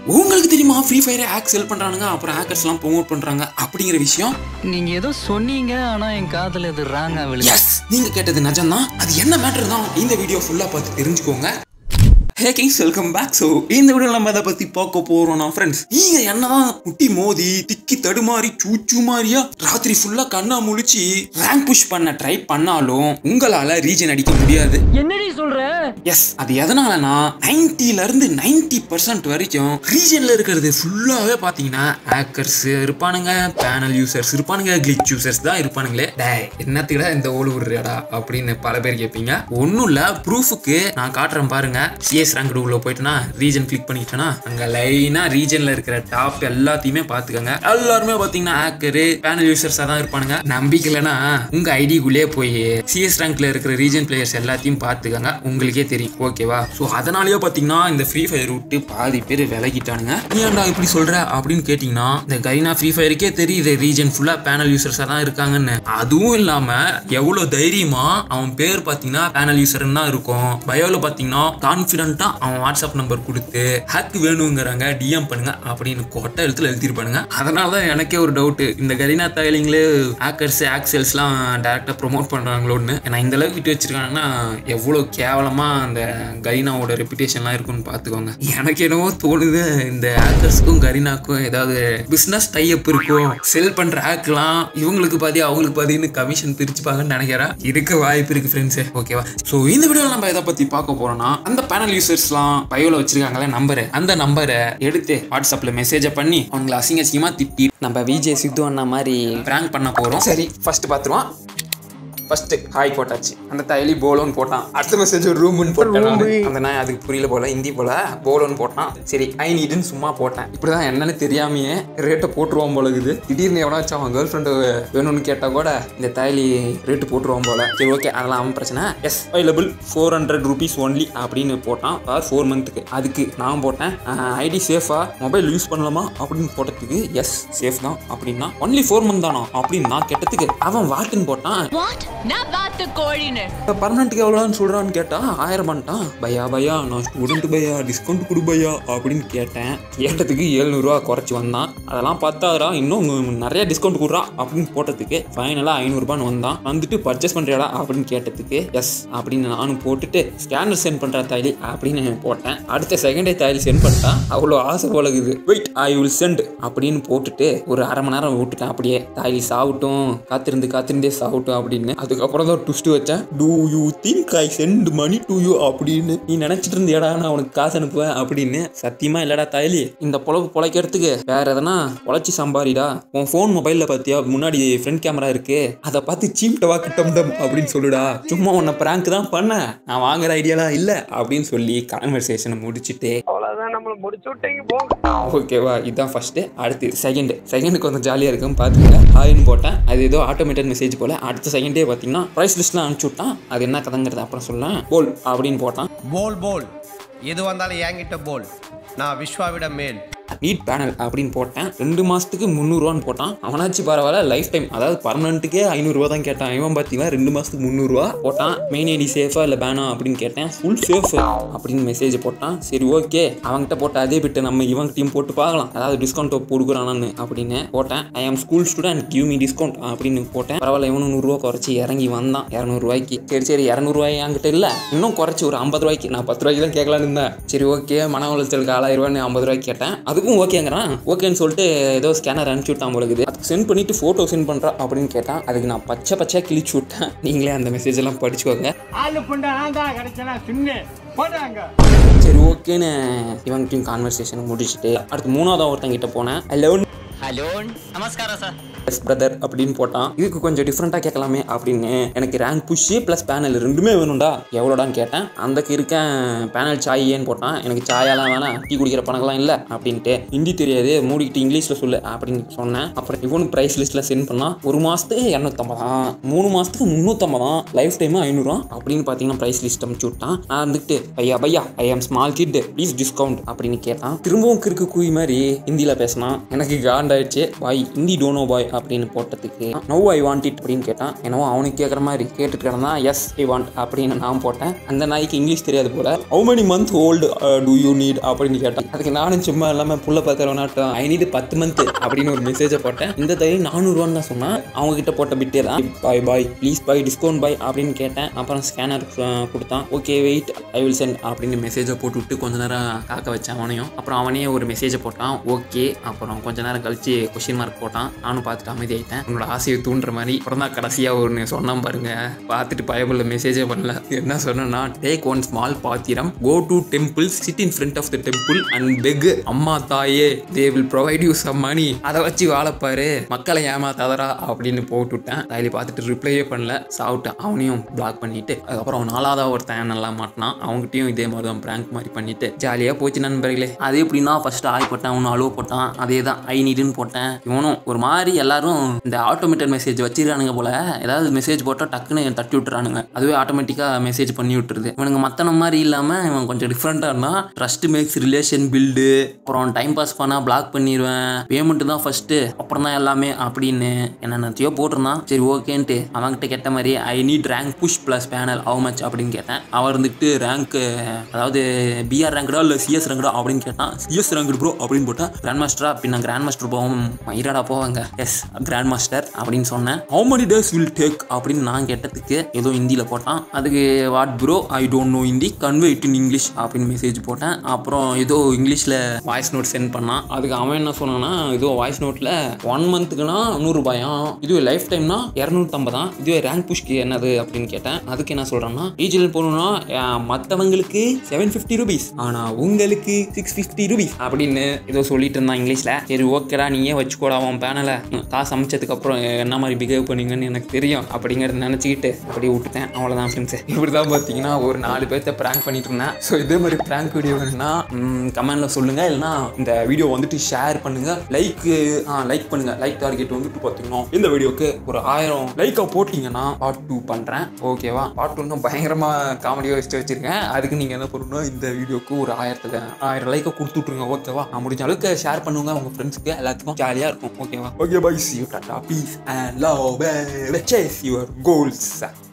உங்களுக்கு தெரியுமா ஃப்ரீ ஃபயரை ஆக் செல் பண்றானுங்க அப்புறம் ஹேக்கர்ஸ்லாம் ப்ரோமோட் பண்றாங்க அப்படிங்கிற விஷயம் நீங்க ஏதோ சொன்னீங்க ஆனா என் காதுல இது ராங்கா விழுது எஸ் நீங்க கேட்டது நிஜம்தான் அது என்ன மேட்டர் தான் இந்த வீடியோ ஃபுல்லா பார்த்து தெரிஞ்சுக்கோங்க hey kings welcome back so இந்த வீடியோ நம்ம அதை பத்தி பார்க்க போறோம்னா ஃப்ரெண்ட்ஸ் நீங்க என்னதான் முட்டி மோதி திக்கி தடுமாறி சூச்சு மாதிரியா ராத்திரி ஃபுல்லா கண்ணா முழிச்சு ரேங்க் புஷ் பண்ண ட்ரை பண்ணாலும் உங்களால ரீஜன் அடிக்க முடியாது என்னடி சொல்ற எஸ் அது எதனாலனா 90 ல இருந்து 90% பர்சன்ட் வரைக்கும் ரீஜன்ல இருக்கிறது ஃபுல்லாவே பாத்தீங்கன்னா ஹேக்கர்ஸ் இருப்பானுங்க பேனல் யூசர்ஸ் இருப்பானுங்க கிளிச் யூசர்ஸ் தான் இருப்பானுங்களே டேய் என்னத்துக்குடா இந்த ஓடு விடுறியாடா அப்படின்னு பல பேர் கேட்பீங்க ஒன்றும் இல்லை ப்ரூஃபுக்கு நான் காட்டுறேன் பாருங்க சிஎஸ் ரேங்க் உள்ள போயிட்டேன்னா ரீஜன் கிளிக் பண்ணிட்டேன்னா அங்க லைனா ரீஜன்ல இருக்கிற டாப் எல்லாத்தையுமே பாத்துக்கோங்க எல்லாருமே பாத்தீங்கன்னா ஹேக்கரு பேனல் யூசர்ஸா தான் இருப்பானுங்க நம்பிக்கலைன்னா உங்க ஐடிக்குள்ளே போய் சிஎஸ் ரேங்க்ல இருக்கிற ரீஜன் பிளேயர்ஸ் எல்லாத்தையும் பார்த்துக்கங்க உங்களுக்கே தெரியும் ஓகேவா ஸோ அதனாலயே பார்த்தீங்கன்னா இந்த ஃப்ரீ ஃபயர் விட்டு பாதி பேர் விலகிட்டானுங்க நீ ஏன்டா இப்படி சொல்ற அப்படின்னு கேட்டிங்கன்னா இந்த கைனா ஃப்ரீ ஃபயருக்கே தெரியுது ரீஜன் ஃபுல்லாக பேனல் யூசர்ஸாக தான் இருக்காங்கன்னு அதுவும் இல்லாமல் எவ்வளோ தைரியமா அவன் பேர் பார்த்தீங்கன்னா பேனல் யூசர்னு தான் இருக்கும் பயோவில் பார்த்தீங்கன்னா கான்ஃபிடென்ட்டாக அவன் வாட்ஸ்அப் நம்பர் கொடுத்து ஹேக் வேணுங்கிறாங்க டிஎம் பண்ணுங்க அப்படின்னு கொட்டை எழுத்துல எழுதிருப்பானுங்க அதனால தான் எனக்கே ஒரு டவுட்டு இந்த கரீனா தாயிலிங்களே ஹேக்கர்ஸ் ஆக்சல்ஸ்லாம் டேரெக்டாக ப்ரொமோட் பண்ணுறாங்களோன்னு ஏன்னா இந்த அளவுக்கு விட்டு வச்சிருக்காங்கன்னா எவ்வளோ கேவலமாக அந்த கரீனாவோட ரெப்புடேஷன்லாம் இருக்குன்னு பார்த்துக்கோங்க எனக்கு என்னவோ தோணுது இந்த ஹேக்கர்ஸ்க்கும் கரீனாக்கும் ஏதாவது பிஸ்னஸ் டைப் இருக்கும் செல் பண்ணுற ஹேக்லாம் இவங்களுக்கு பாதி அவங்களுக்கு பாதின்னு கமிஷன் பிரிச்சுப்பாங்கன்னு நினைக்கிறேன் இருக்க வாய்ப்பு இருக்கு ஃப்ரெண்ட்ஸு ஓகேவா ஸோ இந்த வீடியோவில் நம்ம எதை பற்றி பார்க்க போறோம்னா அந்த பேனல் யூசர்ஸ்லாம் பயோவில் வச்சிருக்காங்களே நம்பரு அந்த நம்பரை எடுத்து வாட்ஸ்அப்பில் மெசேஜை பண்ணி அவங்களை அசிங்க அசிங்கமாக திட்டி நம்ம விஜய் சித்து அண்ணா மாதிரி ப்ராங்க் பண்ண போகிறோம் சரி ஃபர்ஸ்ட் பார்த்துருவோம் ஃபர்ஸ்ட் ஹாய் போட்டாச்சு அந்த தைலி போலோன்னு போட்டான் அடுத்த மெசேஜ் ஒரு ரூம்னு போட்டேன் நானு. அந்த நாய் அதுக்கு புரியல போல ஹிந்தி போல போலோன்னு போட்டான் சரி ஐ நீடுன்னு சும்மா போட்டேன் இப்படிதான் என்னன்னு தெரியாமையே ரேட்டை போட்டுருவான் போல இருக்குது திடீர்னு எவனாச்சும் அவன் கேர்ள் ஃப்ரெண்டு வேணும்னு கேட்டா கூட இந்த தாய்லி ரேட்டு போட்டுருவான் போல சரி ஓகே அதெல்லாம் அவன் பிரச்சனை yes available four hundred rupees only அப்படின்னு போட்டான் அதாவது ஃபோர் மந்த்துக்கு அதுக்கு நான் போட்டேன் ஐடி சேஃபா மொபைல் யூஸ் பண்ணலாமா அப்படின்னு போட்டதுக்கு எஸ் சேஃப் தான் அப்படின்னா ஒன்லி ஃபோர் மந்த் தானா அப்படின்னு நான் கேட்டதுக்கு அவன் வாட்டுன்னு போட்டான் வாட் நான் பார்த்து கோழின்னு பர்மனண்ட்டுக்கு எவ்வளோன்னு சொல்கிறான்னு கேட்டால் ஆயிரம் பண்ணிட்டான் பையா பையா நான் ஸ்டூடெண்ட் பையா டிஸ்கவுண்ட் கொடு பையா அப்படின்னு கேட்டேன் கேட்டதுக்கு ஏழ்நூறுவா குறைச்சி வந்தான் அதெல்லாம் பார்த்தாரா இன்னும் நிறைய டிஸ்கவுண்ட் கொடுறா அப்படின்னு போட்டதுக்கு ஃபைனலாக ஐநூறுரூபான்னு வந்தான் வந்துட்டு பர்ச்சேஸ் பண்ணுறியாடா அப்படின்னு கேட்டதுக்கு எஸ் அப்படின்னு நானும் போட்டுட்டு ஸ்கேனர் சென்ட் பண்ணுற தாயலி அப்படின்னு போட்டேன் அடுத்த செகண்டே தாயலி சென்ட் பண்ணிட்டான் அவ்வளோ ஆசை போலகுது வெயிட் ஐ வில் சென்ட் அப்படின்னு போட்டுட்டு ஒரு அரை மணி நேரம் விட்டுட்டேன் அப்படியே தாயலி சாப்பிட்டும் காத்திருந்து காத்திருந்தே சாப்பிட்டும் அப்படின்னு அதுக்கப்புறம் தான் டுஸ்ட் வச்சேன் do you think I sent money to you அப்படின்னு நீ நினைச்சிட்டு இருந்தியாடா நான் உனக்கு காசு அனுப்புவேன் அப்படின்னு சத்தியமா இல்லடா தாயலி இந்த பொழப்பு பொழைக்கிறதுக்கு வேற எதனா பொழைச்சி சம்பாரிடா உன் ஃபோன் மொபைலில் பார்த்தியா முன்னாடி ஃப்ரண்ட் கேமரா இருக்கு அதை பார்த்து சீம்டவா கிட்டம் டம் அப்படின்னு சொல்லுடா சும்மா உன்னை பிராங்க் தான் பண்ணேன் நான் வாங்குற ஐடியாலாம் இல்லை அப்படின்னு சொல்லி கான்வர்சேஷனை முடிச்சுட்டு ஓகேவா இதுதான் ஃபர்ஸ்ட்டு அடுத்து செகண்ட் செகண்டுக்கு கொஞ்சம் ஜாலியாக இருக்கும் பார்த்துக்கங்க ஹாய்னு போட்டேன் அது ஏதோ ஆட்டோமேட்டட் மெசேஜ் போல் அடுத்த செகண்டே பார்த்தீங்கன்னா ப்ரைஸ் லிஸ்ட்லாம் அனுப்பிச்சு விட்டான் அது என்ன கதைங்கிறது அப்புறம் சொல்லேன் போல் அப்படின்னு போட்டான் போல் போல் எது வந்தாலும் என்கிட்ட போல் நான் விஸ்வாவிட மேல் நீட் பேனல் அப்படின்னு போட்டேன் ரெண்டு மாதத்துக்கு முந்நூறுவான்னு போட்டான் அவனாச்சு பரவாயில்ல லைஃப் டைம் அதாவது பர்மனெண்ட்டுக்கே ஐநூறுரூவா தான் கேட்டான் இவன் பார்த்தீங்கன்னா ரெண்டு மாதத்துக்கு முந்நூறுரூவா போட்டான் மெயின் ஐடி சேஃபா இல்லை பேனா அப்படின்னு கேட்டேன் ஃபுல் சேஃப் அப்படின்னு மெசேஜ் போட்டான் சரி ஓகே அவன்கிட்ட போட்ட அதே பிட்டு நம்ம இவன்கிட்டயும் போட்டு பார்க்கலாம் அதாவது டிஸ்கவுண்ட் கொடுக்குறானான்னு அப்படின்னு போட்டேன் I am school student give me discount அப்படின்னு போட்டேன் பரவாயில்ல இவனும் நூறுரூவா குறைச்சி இறங்கி வந்தான் இரநூறுவாய்க்கு சரி சரி இரநூறுவாய் என்கிட்ட இல்லை இன்னும் குறைச்சி ஒரு ஐம்பது ரூபாய்க்கு நான் பத்து ரூபாய்க்கு தான் கேட்கலான்னு இருந்தேன் சரி ஓகே மன உளைச்சலுக்கு ஆளாயிரம் ரூபான்னு ஐம்பது ரூபாய்க்கு கேட்டேன் அதுக்கும் ஓகேங்கிறான் ஓகேன்னு சொல்லிட்டு ஏதோ ஸ்கேனர் அனுப்பிச்சு விட்டான் போலக்குது அதுக்கு சென்ட் பண்ணிட்டு ஃபோட்டோ சென்ட் பண்ணுறா அப்படின்னு கேட்டான் அதுக்கு நான் பச்சை பச்சையாக கிழிச்சு விட்டேன் நீங்களே அந்த மெசேஜ் எல்லாம் படிச்சுக்கோங்க ஆளு புண்டை நான் தான் கிடைச்சனா சின்ன போடாங்க சரி ஓகேன்னு இவங்கிட்டையும் கான்வர்சேஷன் முடிச்சுட்டு அடுத்து மூணாவது ஒருத்தங்கிட்ட போனேன் ஹலோ ஹலோ நமஸ்காரம் சார் எஸ் பிரதர் அப்படின்னு போட்டான் இதுக்கு கொஞ்சம் டிஃப்ரெண்ட்டாக கேட்கலாமே அப்படின்னு எனக்கு ரேங்க் புஷ்ஷு ப்ளஸ் பேனல் ரெண்டுமே வேணும்டா எவ்வளோடான்னு கேட்டேன் அந்தக்கு இருக்கேன் பேனல் சாய் ஏன்னு போட்டான் எனக்கு சாயெல்லாம் வேணாம் டீ குடிக்கிற பணங்கள்லாம் இல்லை அப்படின்ட்டு ஹிந்தி தெரியாது மூடிக்கிட்டு இங்கிலீஷில் சொல்லு அப்படின்னு சொன்னேன் அப்புறம் இவனு ப்ரைஸ் லிஸ்ட்டில் சென்ட் பண்ணான் ஒரு மாதத்துக்கு இரநூத்தம்பதாம் மூணு மாதத்துக்கு முந்நூற்றம்பதாம் லைஃப் டைம் ஐநூறுவா அப்படின்னு பார்த்தீங்கன்னா ப்ரைஸ் லிஸ்ட் அமுச்சு விட்டான் நான் வந்துட்டு பையா பையா ஐ ஆம் ஸ்மால் கிட் ப்ளீஸ் டிஸ்கவுண்ட் அப்படின்னு கேட்டான் திரும்பவும் கிறுக்கு கூய் மாதிரி ஹிந்தியில் பேசினான் எனக்கு காண்டாயிடுச்சு பாய் ஹிந்தி டோனோ பாய் அப்படின்னு போட்டதுக்கு நோ ஐ வாண்ட் இட் அப்படின்னு கேட்டான் என்னவோ அவனுக்கு கேட்குற மாதிரி கேட்டுட்டு கிடந்தான் எஸ் ஐ வாண்ட் அப்படின்னு நான் போட்டேன் அந்த நாய்க்கு இங்கிலீஷ் தெரியாது போல how many month old do you need அப்படின்னு கேட்டான் அதுக்கு நானும் சும்மா இல்லாமல் புள்ள பார்க்குறவனாட்டம் ஐ நீட் பத்து மந்த் அப்படின்னு ஒரு மெசேஜை போட்டேன் இந்த தைரியம் நானூறுவான்னு தான் சொன்னான் அவங்க கிட்ட போட்ட பிட்டே தான் பாய் பாய் ப்ளீஸ் பாய் டிஸ்கவுண்ட் பாய் அப்படின்னு கேட்டேன் அப்புறம் ஸ்கேனர் கொடுத்தான் okay wait I will send அப்படின்னு மெசேஜை போட்டு விட்டு கொஞ்ச நேரம் காக்க வச்சேன் அவனையும் அப்புறம் அவனே ஒரு மெசேஜை போட்டான் ஓகே அப்புறம் கொஞ்ச நேரம் கழிச்சு கொஸ்டின் மார்க் போட்டான் நானும் பார்த்துட்டு அமைதியாயிட்டேன் உன்னோட ஆசையை தூண்டுற மாதிரி அப்புறம் தான் கடைசியாக ஒன்று சொன்னான் பாருங்க பார்த்துட்டு பயபுள்ள மெசேஜே பண்ணல என்ன சொன்னேன்னா டேக் ஒன் ஸ்மால் பாத்திரம் go to temple sit in front of the temple and beg அம்மா தாயே they will provide you some money அதை வச்சு வாழப்பாரு மக்களை ஏமாத்தாதரா அப்படின்னு போட்டு விட்டேன் தைலி பார்த்துட்டு ரிப்ளையே பண்ணல சாப்பிட்டேன் அவனையும் பிளாக் பண்ணிட்டு அதுக்கப்புறம் நாலாவதா ஒருத்தன் நல்லா மாட்டினான் அவங்ககிட்டயும் இதே மாதிரி தான் ப்ராங்க் மாதிரி பண்ணிட்டு ஜாலியாக போச்சு நண்பர்களே அது எப்படின்னா ஃபர்ஸ்ட் ஆய் போட்டேன் ஒன்று அலோ போட்டான் அதே தான் ஐ நீடுன்னு போட்டேன் இவனும் ஒரு மாதிரி எல்லாரும் இந்த ஆட்டோமேட்டட் மெசேஜ் வச்சிருக்கானுங்க போல ஏதாவது மெசேஜ் போட்டால் டக்குன்னு தட்டி விட்டுறானுங்க அதுவே ஆட்டோமேட்டிக்காக மெசேஜ் பண்ணி விட்டுருது இவனுங்க மத்தன மாதிரி இல்லாமல் இவன் கொஞ்சம் டிஃப்ரெண்ட்டாக இருந்தான் ட்ரஸ்ட் மேக்ஸ் ரிலேஷன் பில்டு அப்புறம் டைம் பாஸ் பண்ணால் பிளாக் பண்ணிடுவேன் பேமெண்ட் தான் ஃபர்ஸ்ட் அப்புறம் தான் எல்லாமே அப்படின்னு என்னென்னத்தையோ போட்டிருந்தான் சரி ஓகேன்ட்டு அவன்கிட்ட கேட்ட மாதிரி I need rank push plus panel how much அப்படின்னு கேட்டேன் அவன் இருந்துட்டு ரேங்க் அதாவது பிஆர் ரேங்கடா இல்லை சிஎஸ் ரேங்கடா அப்படின்னு கேட்டான் சிஎஸ் ரேங்கடு ப்ரோ அப்படின்னு போட்டான் கிராண்ட் மாஸ்டரா பின்ன கிராண்ட் மாஸ்டர் போவோம் மயிராடா போவாங்க எஸ் கிராண்ட் மாஸ்டர் அப்படின்னு சொன்னேன் how many days will take அப்படின்னு நான் கேட்டதுக்கு ஏதோ ஹிந்தியில் போட்டான் அதுக்கு what bro I don't know Hindi convey it in English அப்படின்னு மெசேஜ் போட்டேன் அப்புறம் ஏதோ இங்கிலீஷில் வாய்ஸ் நோட் சென்ட் பண்ணான் அதுக்கு அவன் என்ன சொன்னான்னா ஏதோ வாய்ஸ் நோட்டில் ஒன் மந்த்துக்குனா நூறுரூபாயாம் இதுவே லைஃப் டைம்னா இரநூத்தம்பதாம் இதுவே ரேங்க் புஷ்க்கு என்னது அப்படின்னு கேட்டேன் அதுக்கு என்ன சொல்கிறேன்னா ரீஜனல் போகணும்னா மற்றவங்களுக்கு செவன் ஃபிஃப்டி ருபீஸ் ஆனால் உங்களுக்கு சிக்ஸ் ஃபிஃப்டி ருபீஸ் அப்படின்னு ஏதோ சொல்லிட்டு இருந்தான் இங்கிலீஷில் சரி ஓகேடா நீயே வச்சுக்கோடா உன் பேனலை காசு அமைச்சதுக்கு அப்புறம் என்ன மாதிரி பிஹேவ் பண்ணீங்கன்னு எனக்கு தெரியும் அப்படிங்கிறத நினச்சிக்கிட்டு அப்படியே விட்டுட்டேன் அவ்வளோதான் ஃப்ரெண்ட்ஸ் இப்படி தான் பார்த்தீங்கன்னா ஒரு நாலு பேர்த்த ப்ராங்க் பண்ணிட்டு இருந்தேன் ஸோ இதே மாதிரி ப்ராங்க் வீடியோ வேணும்னா கமெண்டில் சொல்லுங்கள் இல்லைனா இந்த வீடியோ வந்துட்டு ஷேர் பண்ணுங்கள் லைக்கு லைக் பண்ணுங்கள் லைக் டார்கெட் வந்துட்டு பார்த்தீங்கன்னா இந்த வீடியோக்கு ஒரு ஆயிரம் லைக்கை போட்டிங்கன்னா பார்ட் டூ பண்ணுறேன் ஓகேவா பார்ட் டூ பயங்கரமாக காமெடியாக வச்சுட்டு வச்சுருக்கேன் அதுக்கு நீங்கள் என்ன பண்ணணும் இந்த வீடியோக்கு ஒரு ஆயிரத்துக்கு ஆயிரம் லைக்கை கொடுத்துட்ருங்க ஓகேவா நான் முடிஞ்ச அளவுக்கு ஷேர் பண்ணுங்க உங்கள் ஃப்ரெண்ட்ஸுக்கு எல்லாத்துக்கும் ஜாலியாக இருக்கும் ஓகேவா ஓகே பை சி யூ டாட்டா peace and love chase your goals